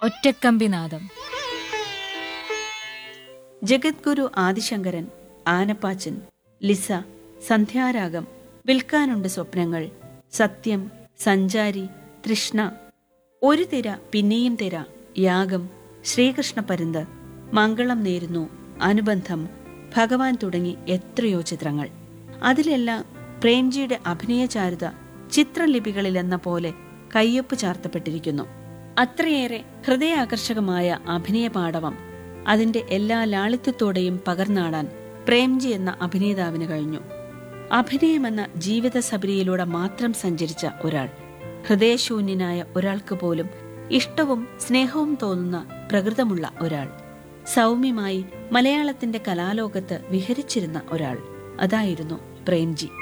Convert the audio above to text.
ഒറ്റക്കമ്പിനാദം ജഗദ്ഗുരു Adi Shankaran ആനപ്പാച്ചൻ Lisa സന്ധ്യാരാഗം വിൽക്കാനുണ്ട് സ്വപ്നങ്ങൾ സത്യം സഞ്ചാരി തൃഷ്ണ ഒരു തിര പിന്നെയും തിര യാഗം ശ്രീകൃഷ്ണ പരുന്ത് മംഗളം നേരുന്നു അനുബന്ധം ഭഗവാൻ തുടങ്ങി എത്രയോ ചിത്രങ്ങൾ അതിലെല്ലാം പ്രേംജിയുടെ അഭിനയചാരുത ചിത്രലിപികളിലെന്ന പോലെ കയ്യൊപ്പ് ചാർത്തപ്പെട്ടിരിക്കുന്നു അത്രയേറെ ഹൃദയാകർഷകമായ അഭിനയ പാടവം അതിന്റെ എല്ലാ ലാളിത്യത്തോടെയും പകർന്നാടാൻ പ്രേംജി എന്ന അഭിനേതാവിന് കഴിഞ്ഞു അഭിനയമെന്ന ജീവിത സബരിയിലൂടെ മാത്രം സഞ്ചരിച്ച ഒരാൾ ഹൃദയശൂന്യനായ ഒരാൾക്ക് പോലും ഇഷ്ടവും സ്നേഹവും തോന്നുന്ന പ്രകൃതമുള്ള ഒരാൾ സൗമ്യമായി മലയാളത്തിന്റെ കലാലോകത്ത് വിഹരിച്ചിരുന്ന ഒരാൾ അതായിരുന്നു പ്രേംജി